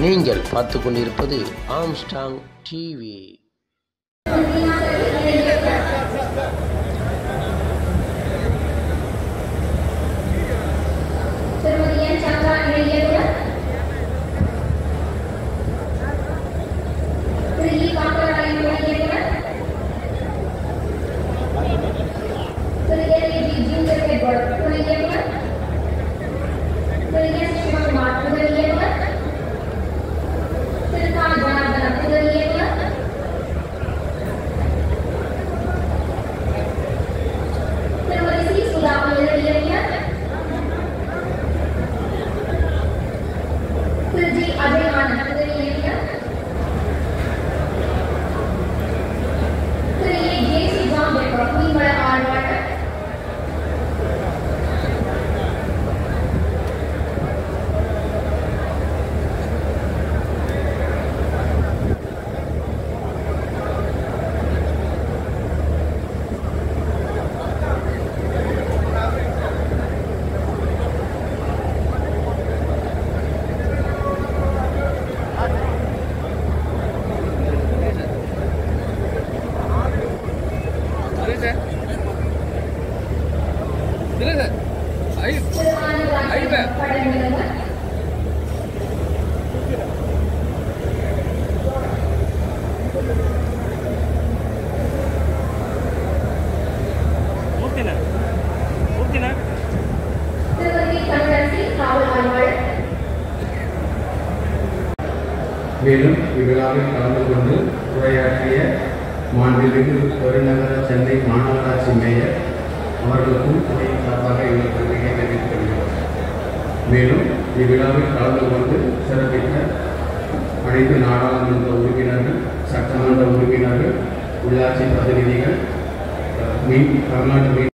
நீங்கள் பார்த்து கொண்டிருப்பது ஆம்ஸ்டாங் டிவி திருமதி என் சந்திரா இணை இயக்குனர் திரு இ காந்தராயன் துணை இயக்குனர் Thiru L A G junior Edward துணை இயக்குனர் திரு எஸ் சிவகுமார் உதவி இயக்குனர் திரு கா ஜனார்தன உதவி இயக்குனர் திருமதி சி சுதா உதவி இயக்குனர் திரு ஜி அஜய் ஆனந்த் உதவி இயக்குனர் திரு ஏ ஜே சி ஜாம்பேக்கர் மீன்வள ஆய்வாளர் திரு ஆனந்த் படம் விளம்பர் ಮೂರ್ತಿನ ಮೂರ್ತಿನ திருமதி தமிழரசி காவல் ஆய்வாளர் மேலும் இவ்விழாவில் கலந்து கொண்டு உரையாற்றிய மாண்புமிகு பெருநகர சென்னை மாநகராட்சி மேயர் அவர்களுக்கும் துறையின் சார்பாக எங்கள் நன்றியை தெரிவித்துக் கொள்கிறோம் மேலும் இவ்விழாவில் கலந்து கொண்டு சிறப்பித்த அனைத்து நாடாளுமன்ற உறுப்பினர்கள் சட்டமன்ற உறுப்பினர்கள் உள்ளாட்சி பிரதிநிதிகள் அஹ், மீன் தமிழ்நாட்டு மீன்